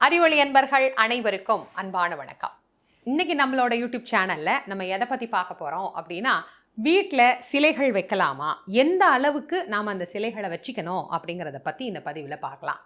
அறிவொளி அன்பர்கள் அனைவருக்கும் அன்பான வணக்கம் இன்னைக்கு நம்மளோட யூடியூப் சேனல்ல நம்ம எதை பத்தி பார்க்க போறோம் அப்படின்னா வீட்டில் சிலைகள் வைக்கலாமா எந்த அளவுக்கு நாம் அந்த சிலைகளை வச்சுக்கணும் அப்படிங்கிறத பத்தி இந்த பதிவில் பார்க்கலாம்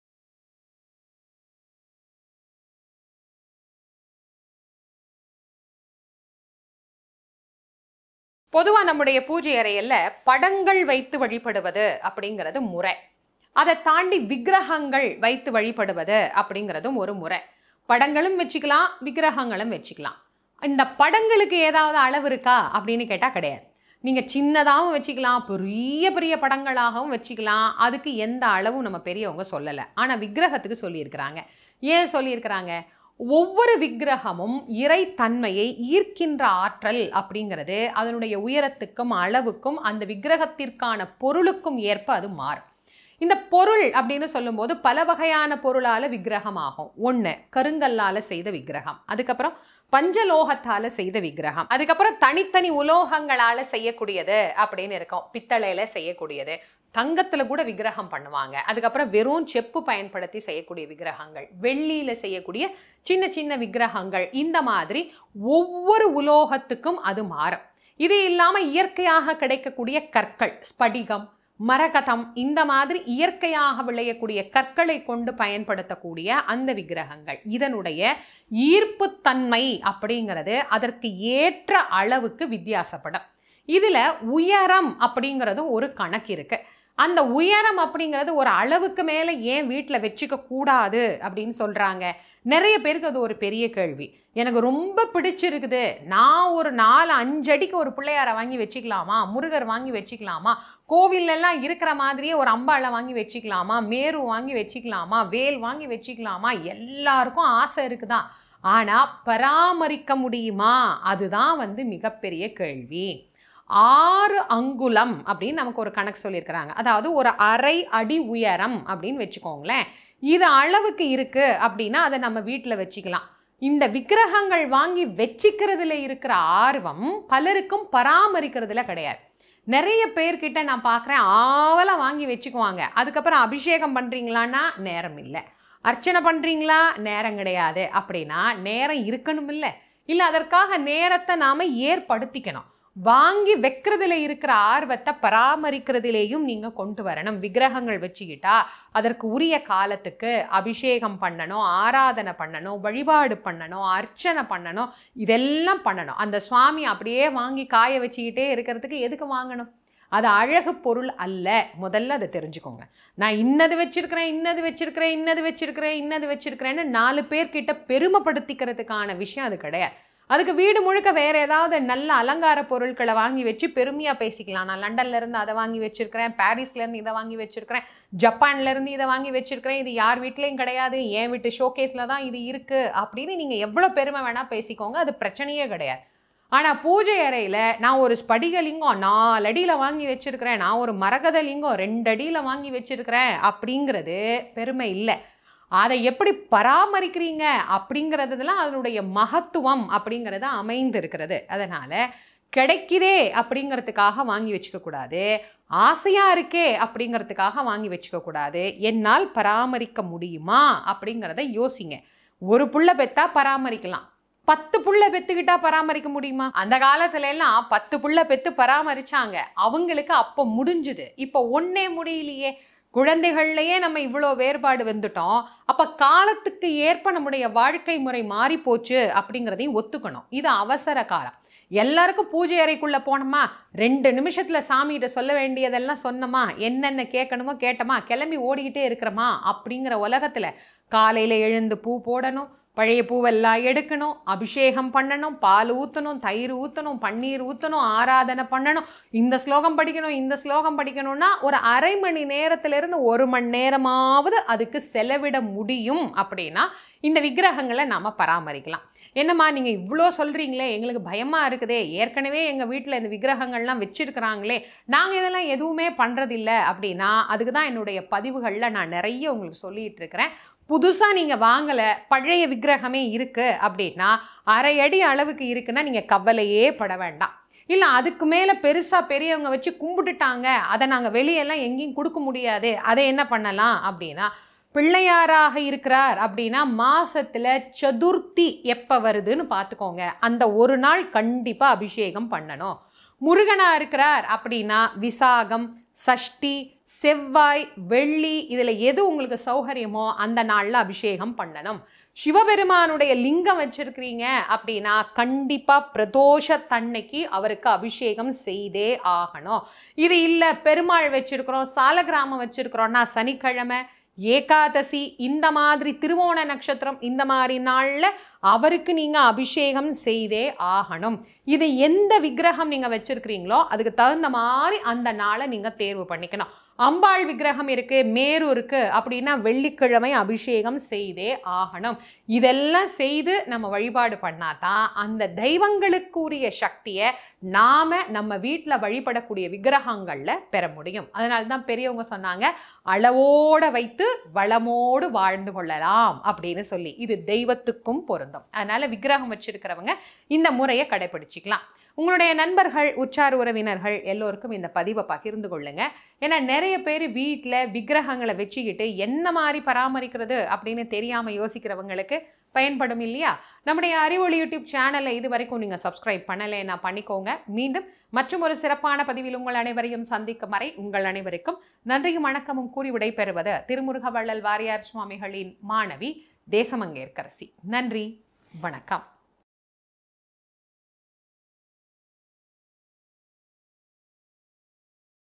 பொதுவாக நம்முடைய பூஜை அறையில் படங்கள் வைத்து வழிபடுவது அப்படிங்கிறது முறை அதை தாண்டி விக்கிரகங்கள் வைத்து வழிபடுவது அப்படிங்கிறதும் ஒரு முறை படங்களும் வச்சுக்கலாம் விக்கிரகங்களும் வச்சுக்கலாம் இந்த படங்களுக்கு ஏதாவது அளவு இருக்கா அப்படின்னு கேட்டால் கிடையாது நீங்கள் சின்னதாகவும் வச்சுக்கலாம் பெரிய பெரிய படங்களாகவும் வச்சுக்கலாம் அதுக்கு எந்த அளவும் நம்ம பெரியவங்க சொல்லலை ஆனால் விக்கிரகத்துக்கு சொல்லியிருக்கிறாங்க ஏன் சொல்லியிருக்கிறாங்க ஒவ்வொரு விக்கிரகமும் இறைத்தன்மையை ஈர்க்கின்ற ஆற்றல் அப்படிங்கிறது அதனுடைய உயரத்துக்கும் அளவுக்கும் அந்த விக்கிரகத்திற்கான பொருளுக்கும் ஏற்ப அது மாறும் இந்த பொருள் அப்படின்னு சொல்லும்போது பல வகையான பொருளால் விக்கிரகம் ஆகும் ஒன்று கருங்கல்லால் செய்த விக்கிரகம் அதுக்கப்புறம் பஞ்சலோகத்தால் செய்த விக்கிரகம் அதுக்கப்புறம் தனித்தனி உலோகங்களால் செய்யக்கூடியது அப்படின்னு இருக்கும் பித்தளையில் செய்யக்கூடியது தங்கத்தில் கூட விக்கிரகம் பண்ணுவாங்க அதுக்கப்புறம் வெறும் செப்பு பயன்படுத்தி செய்யக்கூடிய விக்கிரகங்கள் வெள்ளியில் செய்யக்கூடிய சின்ன சின்ன விக்கிரகங்கள் இந்த மாதிரி ஒவ்வொரு உலோகத்துக்கும் அது மாறும் இது இல்லாமல் இயற்கையாக கிடைக்கக்கூடிய கற்கள் ஸ்படிகம் மரகதம் இந்த மாதிரி இயற்கையாக விளையக்கூடிய கற்களை கொண்டு பயன்படுத்தக்கூடிய அந்த விக்கிரகங்கள் இதனுடைய ஈர்ப்புத்தன்மை அப்படிங்கிறது அதற்கு ஏற்ற அளவுக்கு வித்தியாசப்படும் இதில் உயரம் அப்படிங்கிறதும் ஒரு கணக்கு இருக்கு அந்த உயரம் அப்படிங்கிறது ஒரு அளவுக்கு மேலே ஏன் வீட்டில் வச்சுக்க கூடாது அப்படின்னு சொல்கிறாங்க நிறைய பேருக்கு அது ஒரு பெரிய கேள்வி எனக்கு ரொம்ப பிடிச்சிருக்குது நான் ஒரு நாலு அஞ்சு அடிக்கு ஒரு பிள்ளையாரை வாங்கி வச்சுக்கலாமா முருகர் வாங்கி வச்சுக்கலாமா கோவிலெல்லாம் இருக்கிற மாதிரியே ஒரு அம்பாளை வாங்கி வச்சுக்கலாமா மேரு வாங்கி வச்சுக்கலாமா வேல் வாங்கி வச்சுக்கலாமா எல்லாருக்கும் ஆசை இருக்குதான் ஆனால் பராமரிக்க முடியுமா அதுதான் வந்து மிகப்பெரிய கேள்வி ஆறு அங்குலம் அப்படின்னு நமக்கு ஒரு கணக்கு சொல்லியிருக்கிறாங்க அதாவது ஒரு அரை அடி உயரம் அப்படின்னு வச்சுக்கோங்களேன் இது அளவுக்கு இருக்கு அப்படின்னா அதை நம்ம வீட்டில் வச்சுக்கலாம் இந்த விக்கிரகங்கள் வாங்கி வச்சுக்கிறதுல இருக்கிற ஆர்வம் பலருக்கும் பராமரிக்கிறதுல கிடையாது நிறைய பேர்கிட்ட நான் பார்க்குறேன் ஆவலாக வாங்கி வச்சுக்குவாங்க அதுக்கப்புறம் அபிஷேகம் பண்ணுறீங்களான்னா நேரம் இல்லை அர்ச்சனை பண்ணுறீங்களா நேரம் கிடையாது அப்படின்னா நேரம் இருக்கணும் இல்லை இல்லை அதற்காக நேரத்தை நாம் ஏற்படுத்திக்கணும் வாங்கி வைக்கிறதுல இருக்கிற ஆர்வத்தை பராமரிக்கிறதுலேயும் நீங்கள் கொண்டு வரணும் விக்கிரகங்கள் வச்சுக்கிட்டா அதற்கு உரிய காலத்துக்கு அபிஷேகம் பண்ணணும் ஆராதனை பண்ணணும் வழிபாடு பண்ணணும் அர்ச்சனை பண்ணணும் இதெல்லாம் பண்ணணும் அந்த சுவாமி அப்படியே வாங்கி காய வச்சுக்கிட்டே இருக்கிறதுக்கு எதுக்கு வாங்கணும் அது அழகு பொருள் அல்ல முதல்ல அதை தெரிஞ்சுக்கோங்க நான் இன்னது வச்சிருக்கிறேன் இன்னது வச்சிருக்கிறேன் இன்னது வச்சிருக்கிறேன் இன்னது வச்சிருக்கிறேன்னு நாலு பேர்கிட்ட பெருமைப்படுத்திக்கிறதுக்கான விஷயம் அது கிடையாது அதுக்கு வீடு முழுக்க வேற ஏதாவது நல்ல அலங்கார பொருட்களை வாங்கி வச்சு பெருமையாக பேசிக்கலாம் நான் லண்டன்ல இருந்து அதை வாங்கி வச்சிருக்கிறேன் பாரிஸ்ல இருந்து இதை வாங்கி வச்சிருக்கிறேன் ஜப்பான்ல இருந்து இதை வாங்கி வச்சிருக்கிறேன் இது யார் வீட்லேயும் கிடையாது என் வீட்டு ஷோகேஸில் தான் இது இருக்கு அப்படின்னு நீங்கள் எவ்வளோ பெருமை வேணால் பேசிக்கோங்க அது பிரச்சனையே கிடையாது ஆனால் பூஜை அறையில் நான் ஒரு ஸ்படிக லிங்கம் நாலு அடியில் வாங்கி வச்சிருக்கிறேன் நான் ஒரு மரகத லிங்கம் ரெண்டு அடியில் வாங்கி வச்சிருக்கிறேன் அப்படிங்கிறது பெருமை இல்லை அதை எப்படி பராமரிக்கிறீங்க அப்படிங்கிறதுலாம் அதனுடைய மகத்துவம் அப்படிங்கிறது அமைந்து இருக்கிறது அதனால் கிடைக்குதே அப்படிங்கிறதுக்காக வாங்கி வச்சுக்கக்கூடாது ஆசையாக இருக்கே அப்படிங்கிறதுக்காக வாங்கி வச்சுக்கக்கூடாது என்னால் பராமரிக்க முடியுமா அப்படிங்கிறத யோசிங்க ஒரு புள்ள பெத்தா பராமரிக்கலாம் பத்து புள்ள பெத்துக்கிட்டா பராமரிக்க முடியுமா அந்த காலத்துல எல்லாம் பத்து புள்ள பெத்து பராமரிச்சாங்க அவங்களுக்கு அப்போ முடிஞ்சுது இப்போ ஒன்னே முடியலையே குழந்தைகள்லையே நம்ம இவ்வளோ வேறுபாடு வந்துட்டோம் அப்போ காலத்துக்கு ஏற்ப நம்முடைய வாழ்க்கை முறை மாறி போச்சு அப்படிங்கிறதையும் ஒத்துக்கணும் இது அவசர காலம் எல்லாருக்கும் பூஜை அறைக்குள்ளே போனோமா ரெண்டு நிமிஷத்தில் சாமிகிட்ட சொல்ல வேண்டியதெல்லாம் சொன்னோமா என்னென்ன கேட்கணுமோ கேட்டோமா கிளம்பி ஓடிக்கிட்டே இருக்கிறோமா அப்படிங்கிற உலகத்தில் காலையில் எழுந்து பூ போடணும் பழைய பூவெல்லாம் எடுக்கணும் அபிஷேகம் பண்ணணும் பால் ஊற்றணும் தயிர் ஊற்றணும் பன்னீர் ஊற்றணும் ஆராதனை பண்ணணும் இந்த ஸ்லோகம் படிக்கணும் இந்த ஸ்லோகம் படிக்கணும்னா ஒரு அரை மணி நேரத்திலிருந்து ஒரு மணி நேரமாவது அதுக்கு செலவிட முடியும் அப்படின்னா இந்த விக்கிரகங்களை நாம் பராமரிக்கலாம் என்னம்மா நீங்கள் இவ்வளோ சொல்கிறீங்களே எங்களுக்கு பயமாக இருக்குதே ஏற்கனவே எங்கள் வீட்டில் இந்த விக்கிரகங்கள்லாம் வச்சுருக்கிறாங்களே நாங்கள் இதெல்லாம் எதுவுமே பண்ணுறதில்ல அப்படின்னா அதுக்கு தான் என்னுடைய பதிவுகளில் நான் நிறைய உங்களுக்கு சொல்லிகிட்டு இருக்கிறேன் புதுசாக நீங்கள் வாங்கலை பழைய விக்கிரகமே இருக்குது அப்படின்னா அரை அடி அளவுக்கு இருக்குன்னா நீங்கள் கவலையே பட வேண்டாம் இல்லை அதுக்கு மேலே பெருசாக பெரியவங்க வச்சு கும்பிட்டுட்டாங்க அதை நாங்கள் வெளியெல்லாம் எங்கேயும் கொடுக்க முடியாது அதை என்ன பண்ணலாம் அப்படின்னா பிள்ளையாராக இருக்கிறார் அப்படின்னா மாசத்துல சதுர்த்தி எப்ப வருதுன்னு பார்த்துக்கோங்க அந்த ஒரு நாள் கண்டிப்பா அபிஷேகம் பண்ணணும் முருகனா இருக்கிறார் அப்படின்னா விசாகம் சஷ்டி செவ்வாய் வெள்ளி இதில் எது உங்களுக்கு சௌகரியமோ அந்த நாளில் அபிஷேகம் பண்ணணும் சிவபெருமானுடைய லிங்கம் வச்சிருக்கிறீங்க அப்படின்னா கண்டிப்பாக பிரதோஷ தன்னைக்கு அவருக்கு அபிஷேகம் செய்தே ஆகணும் இது இல்லை பெருமாள் வச்சிருக்கிறோம் சாலகிராமம் வச்சிருக்கிறோம்னா சனிக்கிழமை ஏகாதசி இந்த மாதிரி திருவோண நட்சத்திரம் இந்த மாதிரி நாளில் அவருக்கு நீங்கள் அபிஷேகம் செய்தே ஆகணும் இது எந்த விக்கிரகம் நீங்கள் வச்சிருக்கிறீங்களோ அதுக்கு தகுந்த மாதிரி அந்த நாளை நீங்கள் தேர்வு பண்ணிக்கணும் அம்பாள் விக்கிரகம் இருக்கு மேரு இருக்கு அப்படின்னா வெள்ளிக்கிழமை அபிஷேகம் செய்தே ஆகணும் இதெல்லாம் செய்து நம்ம வழிபாடு பண்ணாதான் அந்த தெய்வங்களுக்குரிய சக்தியை நாம நம்ம வீட்டில் வழிபடக்கூடிய விக்கிரகங்கள்ல பெற முடியும் அதனால தான் பெரியவங்க சொன்னாங்க அளவோட வைத்து வளமோடு வாழ்ந்து கொள்ளலாம் அப்படின்னு சொல்லி இது தெய்வத்துக்கும் பொருந்தும் அதனால விக்கிரகம் வச்சிருக்கிறவங்க இந்த முறையை கடைபிடிச்சிக்கலாம் உங்களுடைய நண்பர்கள் உற்றார் உறவினர்கள் எல்லோருக்கும் இந்த பதிவை பகிர்ந்து கொள்ளுங்க ஏன்னா நிறைய பேர் வீட்டில் விக்கிரகங்களை வச்சுக்கிட்டு என்ன மாதிரி பராமரிக்கிறது அப்படின்னு தெரியாமல் யோசிக்கிறவங்களுக்கு பயன்படும் இல்லையா நம்முடைய அறிவொளி யூடியூப் சேனலை இது வரைக்கும் நீங்கள் சப்ஸ்கிரைப் பண்ணலைன்னா பண்ணிக்கோங்க மீண்டும் மற்றும் ஒரு சிறப்பான பதிவில் உங்கள் அனைவரையும் சந்திக்கும் வரை உங்கள் அனைவருக்கும் நன்றியும் வணக்கமும் கூறி விடைபெறுவது திருமுருகவள்ளல் வாரியார் சுவாமிகளின் மாணவி தேசமங்கேற்கரசி நன்றி வணக்கம்